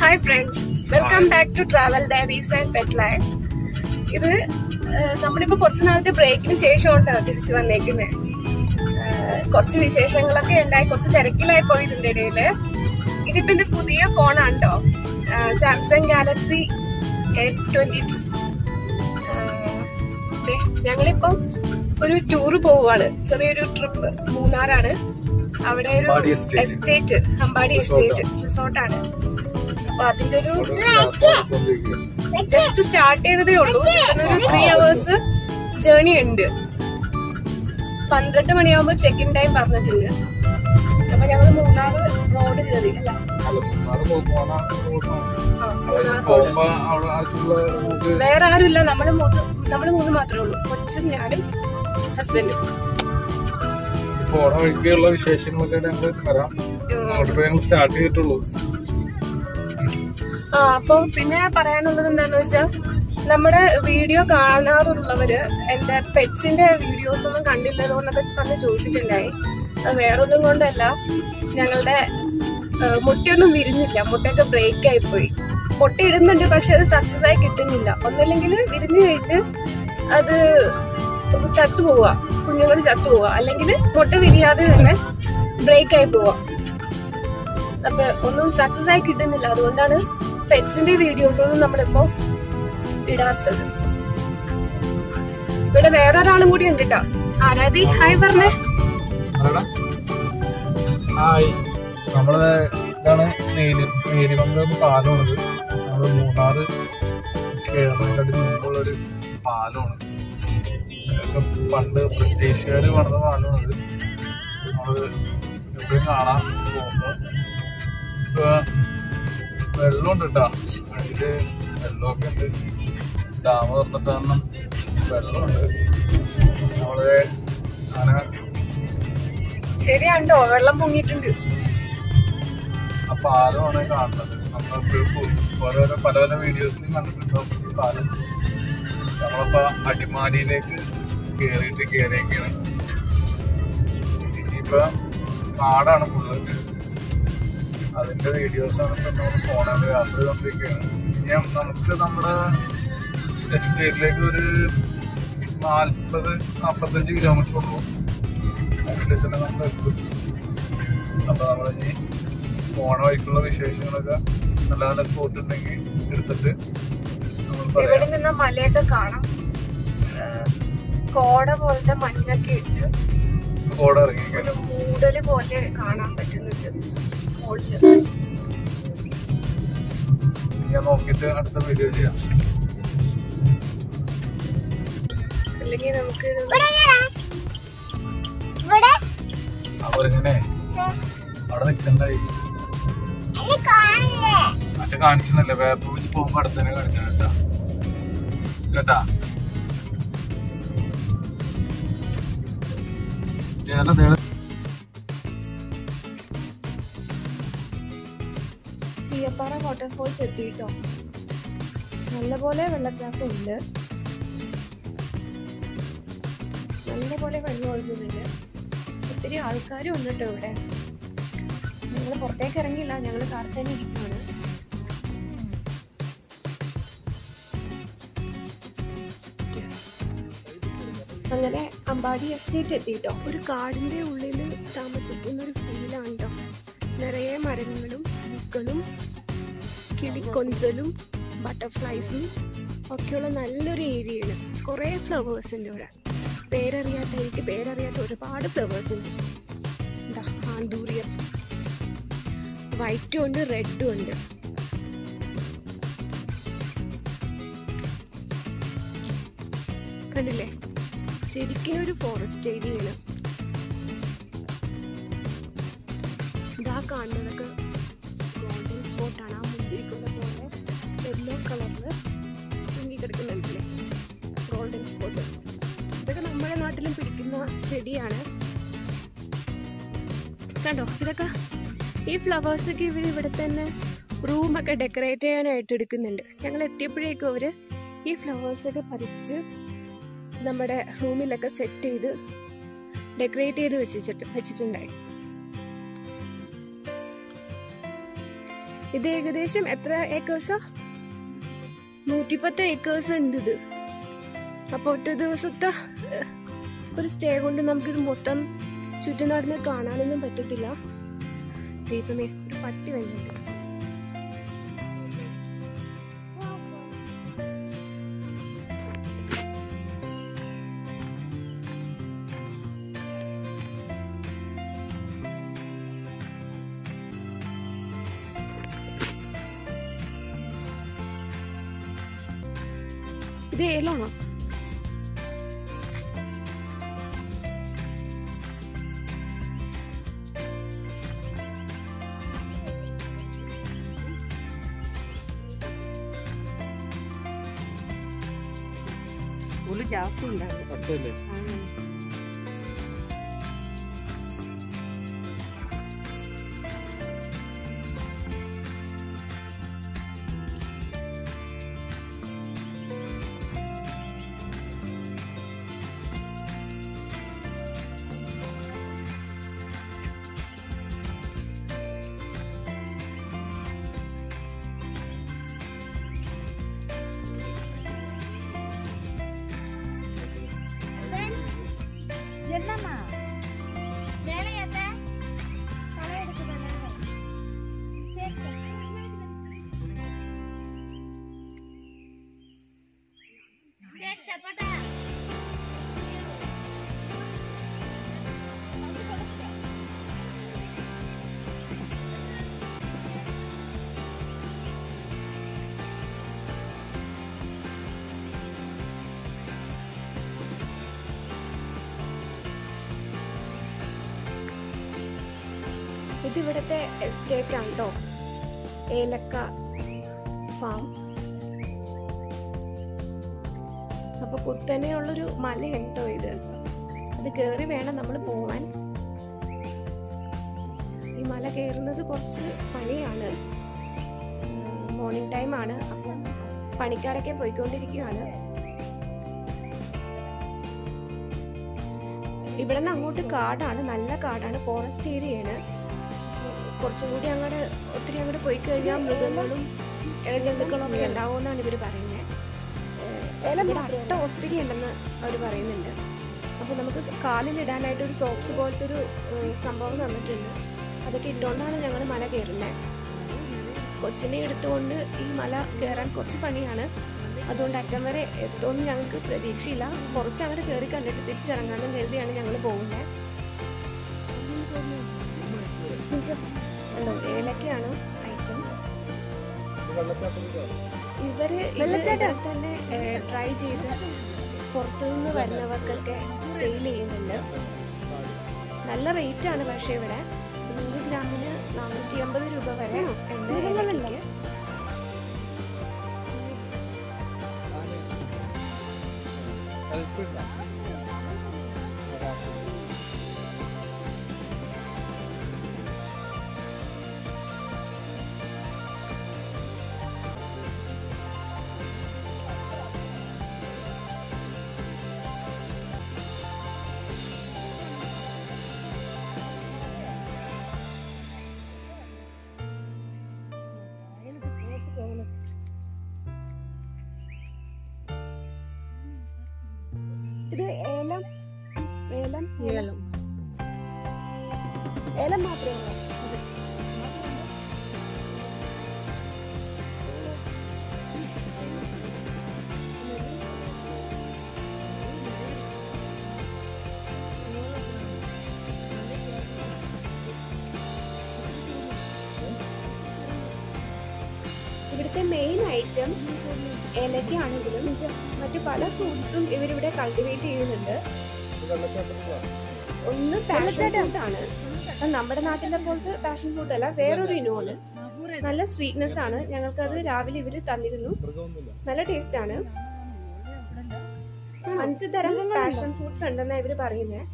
Hi friends welcome back to travel diaries and pet life ഇത് ഏഹ്, നമ്മളിപ്പോ കുറച്ച് നാളത്തെ ബ്രേക്കിന് ശേഷമാണ് തിരിച്ചു വന്നേക്കുന്നത് കുറച്ച് വിശേഷങ്ങളൊക്കെ ഉണ്ടായി കുറച്ച് തിരക്കിലായി പോയി ഇതിന്റെ ഇടയില് ഇതിപ്പോ എന്റെ പുതിയ ഫോണാണ് കേട്ടോ Samsung Galaxy A twenty two ഞങ്ങളിപ്പം ഒരു ടൂർ പോവുകയാണ് ചെറിയൊരു ട്രിപ്പ് മൂന്നാറാണ് അവിടെ ഒരു Ambadi estate. Estate Ambadi Resort estate റിസോർട്ടാണ് അപ്പൊ അതിന്റെ ഒരു ജസ്റ്റ് സ്റ്റാർട്ട് ചെയ്തതേ ഉള്ളൂ ഇവിടുന്ന് ഒരു ത്രീ അവേഴ്സ് ജേർണി ഉണ്ട് പന്ത്രണ്ട് മണിയാകുമ്പോ ചെക്ക് ഇൻ ടൈം പറഞ്ഞിട്ടുണ്ട് അപ്പൊ ഞങ്ങൾ മൂന്നാർ റോഡ് കയറി അല്ല ആ, മൂന്നാർ റോഡ് പോകുമ്പോ അവിടെ അടുത്തുള്ള നമുക്ക് വേറെ ആരുമില്ല നമ്മള് മൂന്ന് നമ്മള് മൂന്ന് മാത്രമേ ഉള്ളൂ കൊച്ചും ഞാനും ഹസ്ബൻഡും പോണ വഴിക്കുള്ള വിശേഷങ്ങളൊക്കെ ഞങ്ങൾ വരാം അങ്ങോട്ട് ഞങ്ങൾ സ്റ്റാർട്ട് ചെയ്തിട്ടുള്ളൂ ആ അപ്പൊ പിന്നെ പറയാനുള്ളത് എന്താന്ന് വെച്ചാൽ നമ്മുടെ വീഡിയോ കാണാറുള്ളവര് എന്റെ പെറ്റ്സിന്റെ വീഡിയോസ് ഒന്നും കണ്ടില്ലല്ലോ എന്നൊക്കെ പറഞ്ഞ് ചോദിച്ചിട്ടുണ്ടായി അത് വേറൊന്നും കൊണ്ടല്ല ഞങ്ങളുടെ ആ, മുട്ടയൊന്നും വിരിഞ്ഞില്ല മുട്ടയൊക്കെ ബ്രേക്ക് ആയി പോയി മുട്ട ഇടുന്നുണ്ട് പക്ഷെ അത് സക്സസ് ആയി കിട്ടുന്നില്ല ഒന്നല്ലെങ്കിൽ വിരിഞ്ഞു കഴിഞ്ഞ് അത് ചത്തുപോവുക കുഞ്ഞുങ്ങൾ ചത്തുപോവുക അല്ലെങ്കിൽ മുട്ട വിരിയാതെ തന്നെ ബ്രേക്ക് ആയി പോവുക അപ്പൊ ഒന്നും സക്സസ് ആയി കിട്ടുന്നില്ല അതുകൊണ്ടാണ് പെറ്റ്സിന്റെ വീഡിയോസ് ഒന്നും നമ്മളിപ്പോ ഇടാത്തത് ഇവിടെ വേറെ ഒരാളും കൂടി ഉണ്ട് കേട്ടോ ആരാധി ഹായ് പറഞ്ഞേ ആരാടാ? ഹായ് നമ്മള് ഇതാണ് നേരി നേരിമംഗലം പാലമാണിത് നമ്മള് മൂന്നാറ് കേരളത്തിനടി മുമ്പുള്ളൊരു പാലമാണ് ഇതൊക്കെ പണ്ട് ബ്രിട്ടീഷുകാര് പണിത പാലമാണിത് നമ്മള് എപ്പോഴും കാണാൻ പോകുമ്പോ ഇപ്പൊ വെള്ളമുണ്ട് കേട്ടോ അതില് വെള്ളമൊക്കെ ഉണ്ട് ഡാം തുറന്നിട്ട് കാരണം വെള്ളമുണ്ട് നമ്മള് അങ്ങനെ ശരിയാണ്ടോ വെള്ളം പൊങ്ങിയിട്ടുണ്ട് ആ പാലമാണ് കാണുന്നത് നമ്മൾ ഓരോരോ പല പല വീഡിയോസിലും കണ്ടിട്ടുണ്ടാവും ഈ പാലം നമ്മളപ്പോ അടിമാലിയിലേക്ക് കേറിയിട്ട് കേറിയൊക്കെയാണ് ഇനിയിപ്പോ കാടാണ് ഫുള്ള് അതിന്റെ വീഡിയോസ് ആണ് ഇപ്പൊ നമ്മൾ ഫോണിൽ യാത്ര ചെയ്തോണ്ടിരിക്കുകയാണ് ഇനി നമുക്ക് നമ്മുടെ എസ്റ്റേറ്റിലേക്ക് ഒരു നാൽപ്പത് നാൽപ്പത്തഞ്ച് കിലോമീറ്റർ ഉള്ളൂ അതിൻ്റെ തന്നെ നമ്മൾ എത്തും അപ്പൊ നമ്മളിനി പോണ വഴിക്കുള്ള വിശേഷങ്ങളൊക്കെ നല്ല നല്ല സ്പോട്ട് ഉണ്ടെങ്കിൽ എടുത്തിട്ട് നമ്മൾ ഇവിടെ പറയാം നിന്ന് മലയൊക്കെ കാണാം ഏഹ് കോട പോലത്തെ മഞ്ഞൊക്കെ ഇട്ട് കോട ഇറങ്ങി ഒരു മൂടല് പോലെ കാണാൻ പറ്റുന്നുണ്ട് മുകളില് ഞാൻ നോക്കിയിട്ട് അടുത്ത വീഡിയോ ചെയ്യാം അല്ലെങ്കിൽ നമുക്ക് അവരിങ്ങനെ അവിടെ നിൽക്കണ്ടായി അച്ഛൻ കാണിച്ചെന്നല്ലേ വേറെ പോകുമ്പോ അടുത്ത് തന്നെ കാണിച്ചു കേട്ടാ കേട്ടാ ചേട്ടൻ ദേ- ചീയപ്പാറ വാട്ടർഫോൾസ് എത്തിയിട്ടോ നല്ലപോലെ വെള്ളച്ചാട്ടം ഉണ്ട് നല്ലപോലെ വെള്ളം ഒഴുകുന്നുണ്ട് ഒത്തിരി ആൾക്കാരും ഉണ്ട് കേട്ടോ ഇവിടെ ഞങ്ങൾ പുറത്തേക്ക് ഇറങ്ങിയില്ല ഞങ്ങൾ കാർ തന്നെ ഇരിക്കുകയാണ് അങ്ങനെ അമ്പാടി എസ്റ്റേറ്റ് എത്തിയിട്ടോ ഒരു കാടിന്റെ ഉള്ളിൽ താമസിക്കുന്ന ഒരു ഫീലാണ് കേട്ടോ നിറയെ മരങ്ങളും പൂക്കളും കിളിക്കൊഞ്ചലും ബട്ടർഫ്ലൈസും ഒക്കെയുള്ള നല്ലൊരു ഏരിയയാണ് കുറേ ഫ്ലവേഴ്സ് ഉണ്ട് ഇവിടെ പേരറിയാത്ത എനിക്ക് പേരറിയാത്ത ഒരുപാട് ഫ്ലവേഴ്സ് ഉണ്ട് എന്താ ആന്തൂറിയം വൈറ്റും ഉണ്ട് റെഡും ഉണ്ട് കണ്ടില്ലേ ശരിക്കും ഒരു ഫോറസ്റ്റ് ഏരിയയാണ് ഇതാ കാണുന്നതൊക്കെ ഗോൾഡൻ സ്പോട്ടാണ് ആ മുന്തിരിക്കുന്ന പോലെ യെല്ലോ കളറിൽ തൂങ്ങി കിടക്കുന്നുണ്ടല്ലേ ഗോൾഡൻ സ്പോട്ട് ഇതൊക്കെ നമ്മുടെ നാട്ടിലും പിടിക്കുന്ന ചെടിയാണ് കണ്ടോ ഇതൊക്കെ ഈ ഫ്ലവേഴ്സൊക്കെ ഇവർ ഇവിടെ തന്നെ റൂമൊക്കെ ഡെക്കറേറ്റ് ചെയ്യാനായിട്ട് എടുക്കുന്നുണ്ട് ഞങ്ങൾ എത്തിയപ്പോഴേക്കും അവർ ഈ ഫ്ലവേഴ്സൊക്കെ പറിച്ച് നമ്മുടെ റൂമിലൊക്കെ സെറ്റ് ചെയ്ത് ഡെക്കറേറ്റ് ചെയ്ത് വെച്ചിട്ട് വെച്ചിട്ടുണ്ടായി ഇത് ഏകദേശം എത്ര ഏക്കേഴ്സാ നൂറ്റിപ്പത്ത് ഏക്കേഴ്സ് ഉണ്ട് ഇത് അപ്പൊ ഒറ്റ ദിവസത്തെ ഏഹ്, ഒരു സ്റ്റേ കൊണ്ട് നമുക്കിത് മൊത്തം ചുറ്റും നടന്ന് കാണാനൊന്നും പറ്റത്തില്ല ദീപമേ ഒരു പട്ടി വരുന്നുണ്ട് ഇത് ഏലാണോ ಹುಲಿ ಜಾಸ್ತಿ ഉണ്ടായിരുന്നു പട്ടല്ലേ என்னம்மா வேலையாத்த தலை எடுத்து சரி சரி தப்பாட்டா ഇത് ഇവിടുത്തെ എസ്റ്റേറ്റ് ആണ് കേട്ടോ ഏലക്ക ഫാം അപ്പൊ കുത്തനെയുള്ളൊരു മലയാണ് കേട്ടോ ഇത് അത് കേറി വേണം നമ്മൾ പോവാൻ ഈ മല കയറുന്നത് കുറച്ച് പണിയാണ് മോർണിംഗ് ടൈം ആണ് അപ്പം പണിക്കാരൊക്കെ പോയിക്കൊണ്ടിരിക്കുകയാണ് ഇവിടെ നിന്ന് അങ്ങോട്ട് കാടാണ് നല്ല കാടാണ് ഫോറസ്റ്റ് ഏരിയയാണ് കുറച്ചും കൂടി അങ്ങോട്ട് ഒത്തിരി അങ്ങോട്ട് പോയി കഴിഞ്ഞാൽ മൃഗങ്ങളും ഇഴജന്തുക്കളും ഒക്കെ ഉണ്ടാവുമെന്നാണ് ഇവർ പറയുന്നത് ഇവിടെ അട്ട ഒത്തിരി ഉണ്ടെന്ന് അവർ പറയുന്നുണ്ട് അപ്പോൾ നമുക്ക് കാലിലിടാനായിട്ട് ഒരു സോക്സ് പോലത്തെ ഒരു ഏഹ്, സംഭവം തന്നിട്ടുണ്ട് അതൊക്കെ ഇട്ടുകൊണ്ടാണ് ഞങ്ങൾ മല കയറുന്നത് കൊച്ചിനെ എടുത്തുകൊണ്ട് ഈ മല കയറാൻ കുറച്ച് പണിയാണ് അതുകൊണ്ട് അറ്റം വരെ എത്തുമെന്ന് ഞങ്ങൾക്ക് പ്രതീക്ഷയില്ല കുറച്ച് അങ്ങോട്ട് കയറി കണ്ടിട്ട് തിരിച്ചിറങ്ങാമെന്ന് കരുതിയാണ് ഞങ്ങൾ പോകുന്നത് ഉണ്ടോ ഏലക്കയാണ് ഐറ്റം ഇവര് വെള്ളച്ചാട്ടം തന്നെ ട്രൈ ചെയ്ത് പുറത്തുനിന്ന് വരുന്നവർക്കൊക്കെ സെയിൽ ചെയ്യുന്നുണ്ട് നല്ല റേറ്റ് ആണ് പക്ഷേ ഇവിടെ നൂറ് ഗ്രാമിന് നാനൂറ്റി അമ്പത് രൂപ വരെ ഉണ്ട് ഏലക്കയ്ക്ക് ഇത് ഏലം ഏലം ഏലം ഏലം മാത്രമേ ഉള്ളൂ ഇവിടുത്തെ മെയിൻ ഐറ്റം ഏലക്കയാണെങ്കിലും മറ്റു പല ഫ്രൂട്ട്സും ഇവരിവിടെ കൾട്ടിവേറ്റ് ചെയ്യുന്നുണ്ട് ഒന്ന് പാഷൻ ഫ്രൂട്ട് ആണ് അത് നമ്മുടെ നാട്ടിലെ പോലത്തെ പാഷൻ ഫ്രൂട്ട് അല്ല വേറൊരു ഇനമാണ് നല്ല സ്വീറ്റ്നെസ് ആണ് ഞങ്ങൾക്കത് രാവിലെ ഇവര് തന്നിരുന്നു നല്ല ടേസ്റ്റ് ആണ് അഞ്ച് തരം പാഷൻ ഫ്രൂട്ട്സ് ഉണ്ടെന്നാ ഇവര് പറയുന്നത്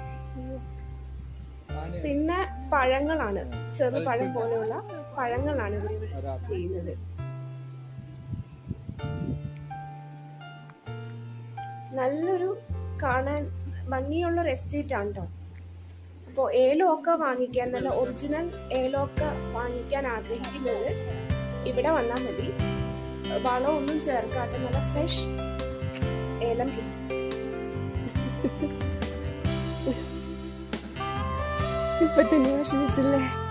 പിന്നെ പഴങ്ങളാണ് ചെറു പഴം പോലെയുള്ള പഴങ്ങളാണ് ഇവർ ചെയ്യുന്നത് നല്ലൊരു കാണാൻ ഭംഗിയുള്ള ഒരു എസ്റ്റേറ്റ് ആണ് കേട്ടോ അപ്പോൾ ഏലമൊക്കെ വാങ്ങിക്കാൻ നല്ല ഒറിജിനൽ ഏലമൊക്കെ വാങ്ങിക്കാൻ ആഗ്രഹിക്കുന്നത് ഇവിടെ വന്നാൽ മതി വളമൊന്നും ചേർക്കാത്ത നല്ല ഫ്രഷ് ഏലം കിട്ടും ഇപ്പൊ തന്നെ വിഷമിച്ചില്ലേ